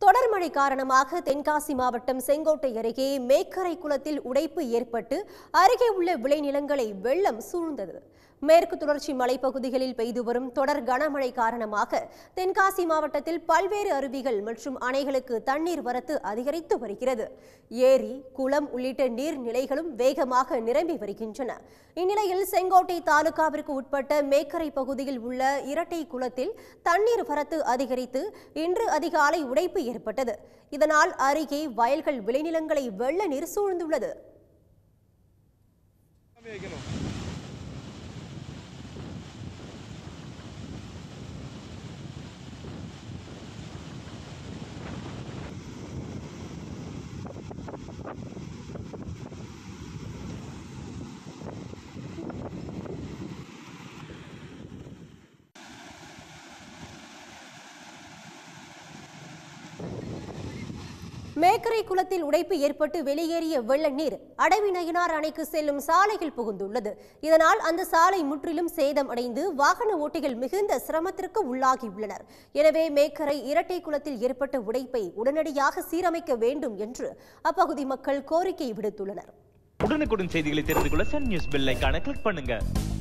தொடர் மழை காரணமாக தென்காசி மாவட்டம் செங்கோட்டை அருகே மேக்கரை குளத்தில் உடைப்பு ஏற்பட்டு அருகே உள்ள விளைநிலங்களை வெள்ளம் சூழ்ந்தது மேற்கு தொடர்ச்சி மலைப்பகுதிகளில் பெய்து வரும் தொடர் கனமழை காரணமாக தென்காசி மாவட்டத்தில் பல்வேறு அருவிகள் மற்றும் அணைகளுக்கு தண்ணீர் வரத்து அதிகரித்து வருகிறது ஏரி குளம் உள்ளிட்ட நீர்நிலைகளும் வேகமாக நிரம்பி வருகின்றன இந்நிலையில் செங்கோட்டை தாலுகாவிற்கு உட்பட்ட மேக்கரை பகுதியில் உள்ள இரட்டை குளத்தில் தண்ணீர் வரத்து அதிகரித்து இன்று அதிகாலை உடைப்பு ஏற்பட்டது இதனால் அருகே வயல்கள் விளைநிலங்களை வெள்ள நீர் சூழ்ந்துள்ளது மேக்கரை குளத்தில் உடைப்பு ஏற்பட்டு வெளியேறிய வெள்ள நீர் அடவி நயினார் அணைக்கு செல்லும் சாலையில் புகுந்துள்ளது இதனால் அந்த சாலை முற்றிலும் சேதம் அடைந்து வாகன ஓட்டிகள் மிகுந்த சிரமத்திற்கு உள்ளாகியுள்ளனர் எனவே மேக்கரை இரட்டை குளத்தில் ஏற்பட்ட உடைப்பை உடனடியாக சீரமைக்க வேண்டும் என்று அப்பகுதி மக்கள் கோரிக்கை விடுத்துள்ளனர் உடனுக்குடன் செய்திகளை தெரிந்து கொள்ள சன் நியூஸ் பெல் ஐகானை கிளிக் பண்ணுங்க